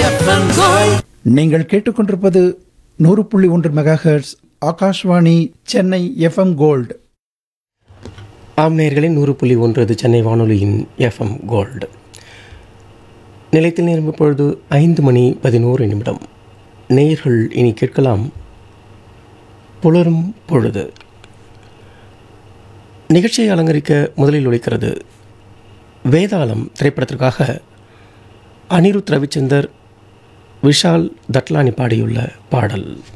FM gold நீங்கள் கேட்டுக்கொண்டிருப்பது நூறு புள்ளி ஒன்று megahertz Akashvani Chennai FM gold ஆம் நேயர்களே நூறு புள்ளி ஒன்று இது சென்னை வானொலியின் எஃப்எம் கோல்டு நிலையத்தில் நேரம் இப்பொழுது ஐந்து மணி பதினோரு நிமிடம் நேயர்கள் இனி கேட்கலாம் புலரும் பொழுது நிகழ்ச்சியை அலங்கரிக்க முதலில் ஒலிக்கிறது வேதாளம் திரைப்படத்திற்காக அனிருத் ரவிச்சந்தர் விஷால் தட்லானி பாடியுள்ள பாடல்